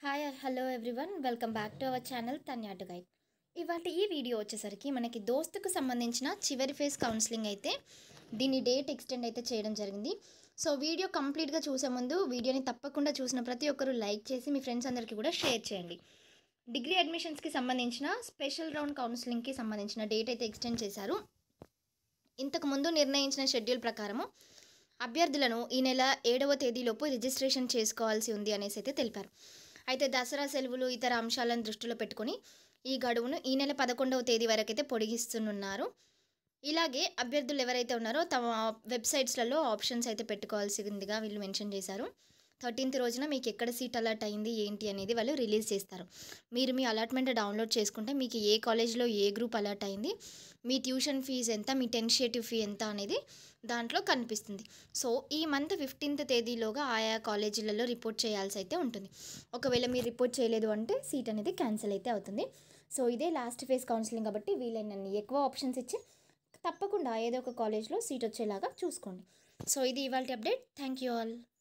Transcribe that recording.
hi hello everyone welcome back to our channel తన్యాటు guide ఇవాళ ఈ వీడియో వచ్చేసరికి మనకి దోస్తుకు సంబంధించిన చివరి ఫేజ్ కౌన్సిలింగ్ అయితే దీని డేట్ ఎక్స్టెండ్ అయితే చేయడం జరిగింది సో వీడియో కంప్లీట్గా చూసే ముందు వీడియోని తప్పకుండా చూసిన ప్రతి ఒక్కరూ లైక్ చేసి మీ ఫ్రెండ్స్ అందరికీ కూడా షేర్ చేయండి డిగ్రీ అడ్మిషన్స్కి సంబంధించిన స్పెషల్ రౌండ్ కౌన్సిలింగ్కి సంబంధించిన డేట్ అయితే ఎక్స్టెండ్ చేశారు ఇంతకు ముందు నిర్ణయించిన షెడ్యూల్ ప్రకారము అభ్యర్థులను ఈ నెల ఏడవ తేదీలోపు రిజిస్ట్రేషన్ చేసుకోవాల్సి ఉంది అనేసి అయితే తెలిపారు అయితే దసరా సెలవులు ఇతర అంశాలను దృష్టిలో పెట్టుకొని ఈ గడువును ఈ నెల పదకొండవ తేదీ వరకు అయితే పొడిగిస్తున్నారు ఇలాగే అభ్యర్థులు ఎవరైతే ఉన్నారో తమ వెబ్సైట్స్లలో ఆప్షన్స్ అయితే పెట్టుకోవాల్సిందిగా వీళ్ళు మెన్షన్ చేశారు థర్టీన్త్ రోజున మీకు ఎక్కడ సీట్ అలాట్ అయింది ఏంటి అనేది వాళ్ళు రిలీజ్ చేస్తారు మీరు మీ అలాట్మెంట్ డౌన్లోడ్ చేసుకుంటే మీకు ఏ కాలేజ్లో ఏ గ్రూప్ అలాట్ అయింది మీ ట్యూషన్ ఫీజు ఎంత మీ టెన్షియేటివ్ ఫీ ఎంత అనేది దాంట్లో కనిపిస్తుంది సో ఈ మంత్ ఫిఫ్టీన్త్ తేదీలోగా ఆయా కాలేజీలలో రిపోర్ట్ చేయాల్సి అయితే ఉంటుంది ఒకవేళ మీరు రిపోర్ట్ చేయలేదు అంటే సీట్ అనేది క్యాన్సిల్ అయితే అవుతుంది సో ఇదే లాస్ట్ ఫేజ్ కౌన్సిలింగ్ కాబట్టి వీలైనన్ని ఎక్కువ ఆప్షన్స్ ఇచ్చి తప్పకుండా ఏదో ఒక కాలేజ్లో సీట్ వచ్చేలాగా చూసుకోండి సో ఇది ఇవాళ అప్డేట్ థ్యాంక్ యూ ఆల్